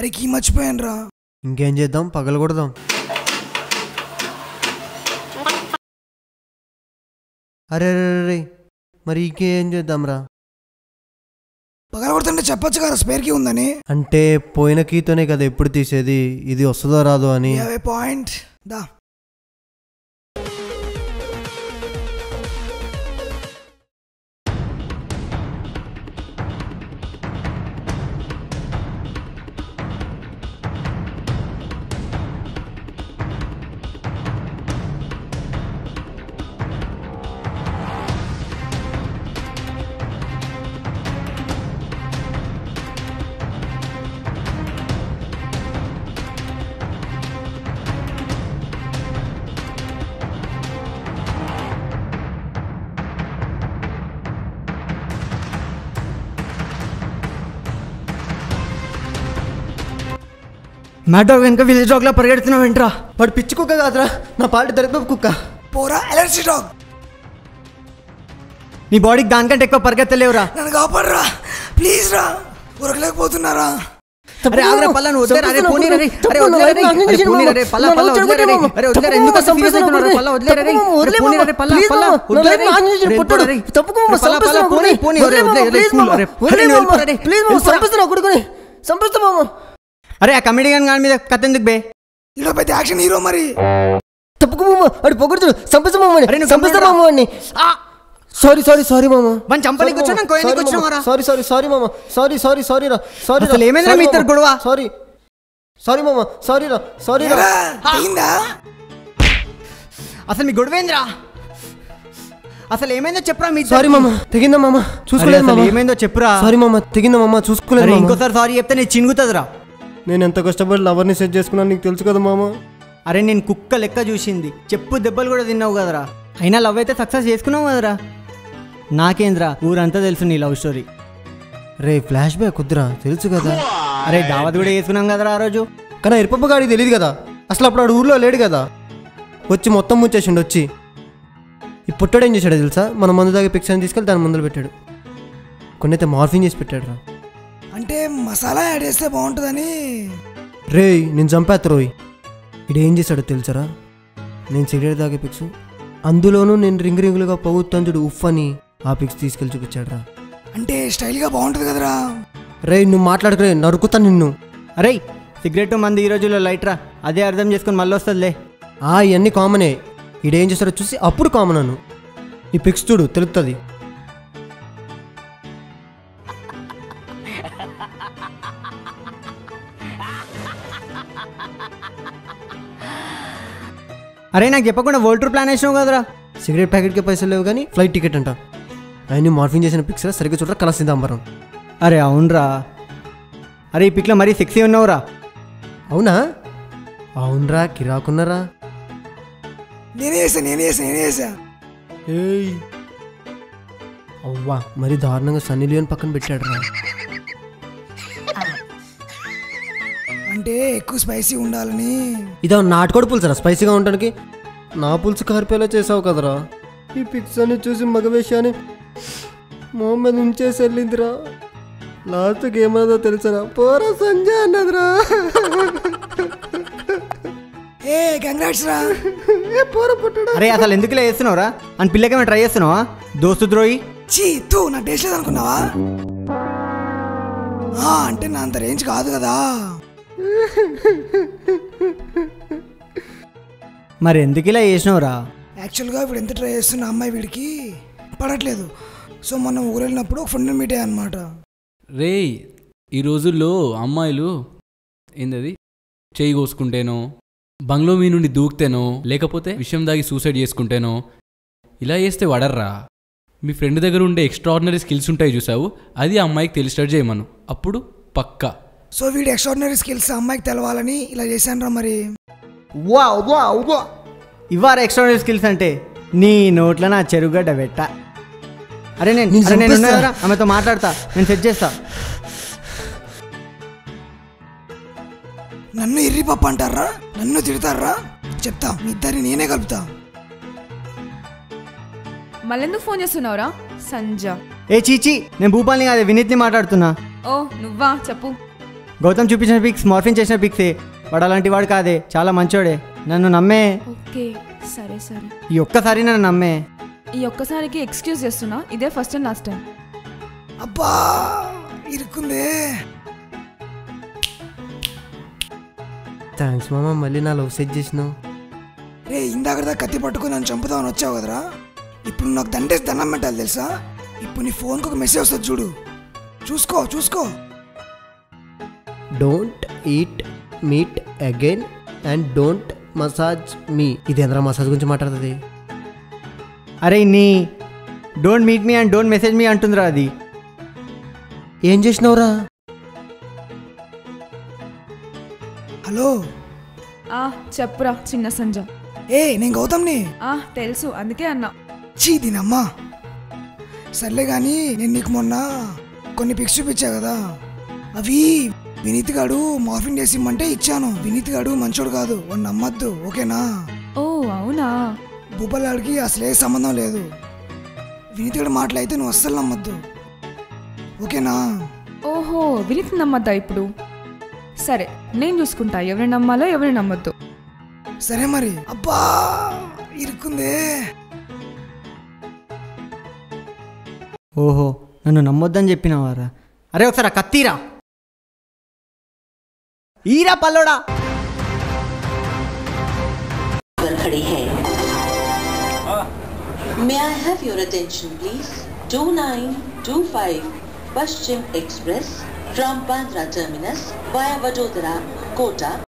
అరే కీ మర్చిపోయాను రా ఇంకేం చేద్దాం పగలు కొడదాం అరే రే రే, రే మరి ఇంకేం చేద్దాం రా పగల కొడుతుంటే చెప్పొచ్చు కదా స్పేర్ కీ ఉందని అంటే పోయిన కీతోనే కదా ఎప్పుడు తీసేది ఇది వస్తుందో రాదో అని పాయింట్ దా మ్యాటో వెనక విలేజ్ డాగ్ లా పరిగెడుతున్నావు ఏంట్రా వాడు పిచ్చి కుక్క కాదురా నా పాటి దరిద్రపు కుక్క పోరా ఎలర్జీ డాగ్ నీ బాడీకి దానికంటే ఎక్కువ పరిగెత్తలేవురా నన్ను కాపాడరా ప్లీజ్ రా ఉరకలేకపోతున్నారా అరే ఆగ్రా పల్లా నువ్వు వదిలేరా అరే పోనీరా రే అరే వదిలేరా రే అరే పోనీరా రే పల్లా పల్లా వదిలేరా రే అరే వదిలేరా ఎందుకు అంత సీరియస్ అవుతున్నారు పల్లా వదిలేరా రే అరే పోనీరా రే పల్లా పల్లా వదిలేరా రే అరే వెళ్ళిపోరా రే పల్లా పల్లా పోనీ పోనీ అరే వదిలేరా రే స్కూల్ అరే అరే నువ్వు వెళ్ళిపోరా రే వెళ్ళిపోరా. అరే ఆ కమెడియన్ గాని మీద కథ ఎందుకు బే ఈడో పెద్ద యాక్షన్ హీరో మరి తప్పుకు మామ వాడు పొగడుతుడు సంపేస్తా మామ అరే నువ్వు సంపేస్తా కమ్ముడురా. మామ వాడిని సారీ సారీ సారీ మామ వాడిని చంపనీకి వచ్చానా, కోయనీకి వచ్చినావారా? సారీ సారీ సారీ మామ సారీ సారీ సారీ రా సారీ అసలు ఏమైందిరా మీ ఇద్దరు గొడవ? సారీ సారీ మామ సారీ రా సారీ రా ఏరా, అయిందా అసలు మీ గొడవేంద్రా అసలు ఏమైందో చెప్పరా మీ సారీ మామ తెగిందా మామ చూసుకోలేదు అసలు మామ ఏమైందో చెప్పురా సారీ మామ తెగిందా మామ చూసుకోలేదు అరే మామ ఇంకోసారి సారీ చెప్తే నేను చినుగుతుందిరా నేను ఎంత కష్టపడి లవర్ని సెట్ చేసుకున్నాను నీకు తెలుసు కదా మామ అరే నేను కుక్క లెక్క చూసింది చెప్పు దెబ్బలు కూడా తిన్నావు కదరా అయినా లవ్ అయితే సక్సెస్ చేసుకున్నావు కదరా నాకేంద్రా ఊరంతా తెలుసు నీ లవ్ స్టోరీ రే ఫ్లాష్ బ్యాక్ వద్దురా తెలుసు కదా అరే దావత్ కూడా చేసుకున్నాం కదరా ఆ రోజు కానీ ఎరుపప్ప గాడికి తెలియదు కదా అసలు అప్పుడు ఆడు ఊర్లో లేడు కదా వచ్చి మొత్తం ముంచేసిండు వచ్చి ఈ పుట్టాడు ఏం చేశాడు తెలుసా మన మందు దాకా పిక్చర్ తీసుకెళ్ళి దాని ముందులో పెట్టాడు కొన్ని అయితే మార్ఫింగ్ చేసి పెట్టాడు రా అంటే మసాలా యాడ్ చేస్తే బాగుంటుందని రే నేను చంపేస్తా రోయ్ ఇడు ఏం చేశాడో తెలుసరా నేను సిగరెట్ తాగే పిక్స్ అందులోనూ నేను రింగ్ రింగులుగా పొగుతాను చూడు ఉఫ్ అని ఆ పిక్స్ తీసుకెళ్ళి చూపించాడు రా అంటే స్టైల్గా బాగుంటుంది కదరా రే నువ్వు మాట్లాడకరే నరుకుతా నిన్ను అరే సిగరెట్ మంది ఈ రోజుల్లో లైట్ రా అదే అర్థం చేసుకొని మళ్ళీ వస్తుందిలే ఆ ఇవన్నీ కామనే ఈడేం చేస్తాడో చూసి అప్పుడు కామన్ అను ఈ పిక్స్ చూడు తెలుస్తుంది అరే నాకు చెప్పకుండా వరల్డ్ టూర్ ప్లాన్ వేసినావు కదరా సిగరెట్ ప్యాకెట్కి పైసలు లేవు కానీ ఫ్లైట్ టికెట్ అంట అవన్నీ మార్ఫింగ్ చేసిన పిక్స్ రా సరిగ్గా చూడరా కల సిద్ధాంబరం అరే అవునరా అరే ఈ పిక్లో మరీ సెక్సీ ఉన్నావురా అవునా అవునరా కిరాకున్నారా నేనే చేసా నేనే చేసా నేనే చేసా ఏయ్ అవ్వా మరి దారుణంగా సన్నీ లియోన్ పక్కన పెట్టాడు రా అంటే ఎక్కువ స్పైసీ ఉండాలని ఇదో నాటుకోడి పులుసు రా స్పైసీగా ఉండడానికి నా పులుసు కార్పేలా చేసావు కదరా ఈ పిక్స్ అని చూసి మగవేషాన్ని మొహం మీద ఉంచేసి వెళ్ళిందిరా లాస్ట్కి ఏమన్నదో తెలుసరా పోరా సంజయ్ అన్నదిరా ఏ కంగ్రాట్స్ రా పోరా పుట్టడా అరే అసలు ఎందుకులే చేస్తున్నావురా అని పిల్లకేమైనా ట్రై చేస్తున్నావా దోస్తు ద్రోహి చీ తూ నా టేస్ట్ లేదు అనుకున్నావా ఆ, అంటే నా అంత రేంజ్ కాదు కదా మరి ఎందుకు ఇలా చేసినావురా యాక్చువల్గా ఇప్పుడు ఎంత ట్రై చేస్తున్న అమ్మాయి వీడికి పడట్లేదు సో మనం ఊరు వెళ్ళినప్పుడు ఒక ఫ్రెండ్ మీట్ అనమాట రేయ్ ఈ రోజుల్లో అమ్మాయిలు ఏందది చేయి కోసుకుంటేనో బంగ్లో మీ నుండి దూకితేనో లేకపోతే విషయం దాగి సూసైడ్ చేసుకుంటేనో ఇలా చేస్తే వడర్రా మీ ఫ్రెండ్ దగ్గర ఉండే ఎక్స్ట్రాడినరీ స్కిల్స్ ఉంటాయి చూసావు అది ఆ అమ్మాయికి తెలిసినట్టు చేయమను అప్పుడు పక్కా సో వీడి ఎక్స్ట్రాడినరీ స్కిల్స్ అమ్మాయికి తెలవాలని ఇలా చేశాను రా మరి వా వా వా ఇవ్వారా ఎక్స్ట్రా స్కిల్స్ అంటే నీ నోట్లో నా చెరుగడ్డ పెట్ట అరే నేను నేను అరే నేను చంపేస్తా. ఉన్నారా ఆమెతో మాట్లాడతా నేను సెట్ చేస్తా నన్ను ఎర్రి పప్పు అంటారా నన్ను తిడతారా చెప్తా మీ ఇద్దరిని నేనే కలుపుతా మళ్ళెందుకు ఫోన్ చేస్తున్నావురా సంజ ఏ చీచి నేను భూపాల్ని కాదు వినీత్ని మాట్లాడుతున్నా ఓ నువ్వా చెప్పు గౌతమ్ చూపించిన పిక్స్ మార్ఫిన్ చేసిన పిక్సే వాడు అలాంటి వాడు కాదే చాలా మంచోడే నన్ను నమ్మే ఓకే సరే సరే ఈ ఒక్కసారి నన్ను నమ్మే ఈ ఒక్కసారికి ఎక్స్క్యూజ్ చేస్తున్నా ఇదే ఫస్ట్ అండ్ లాస్ట్ టైం అబ్బా ఇరుక్కుందే థ్యాంక్స్ మామ మళ్ళీ నా లవ్ సెట్ చేసినావు రే ఇందాకదా కత్తి పట్టుకుని నన్ను చంపుదామని వచ్చావు కదరా ఇప్పుడు నాకు దండేసి దండం పెట్టాలి తెలుసా ఇప్పుడు నీ ఫోన్కి ఒక మెసేజ్ వస్తుంది చూడు చూసుకో చూసుకో don't eat meat again and don't massage me ఇది ఎందరా మసాజ్ గురించి మాట్లాడుతుంది అరే నీ don't meet me and don't message me అంటుందిరా అది ఏం చేసినావురా హలో ఆ చెప్పురా చిన్న సంజ ఏ నేను గౌతమ్ని ఆ తెలుసు అందుకే అన్నా చీ దీనమ్మా సర్లే కానీ నేను నీకు మొన్న కొన్ని పిక్స్ చూపించా కదా అవి వినీత్ గాడు మార్ఫింగ్ చేసి ఇమ్మంటే ఇచ్చాను వినీత్ గాడు మంచోడు కాదు వాడిని నమ్మద్దు ఓకేనా ఓ అవునా భూపాలాడికి అసలే సంబంధం లేదు వినీత్ గాడు మాటలైతే నువ్వు అస్సలు నమ్మద్దు ఓకేనా ఓహో వినీత్ నమ్మద్దా ఇప్పుడు సరే నేను చూసుకుంటా ఎవరిని నమ్మాలో ఎవరిని నమ్మొద్దు సరే మరి అబ్బా ఇరుక్కుందే ఓహో నన్ను నమ్మొద్దని చెప్పినవారా అరే ఒకసారి ఆ కత్తిరా ఈరా పల్లోడా पर खड़ी है May I have your attention please? 2925 Paschim Express from Bandra Terminus via Vadodara, Kota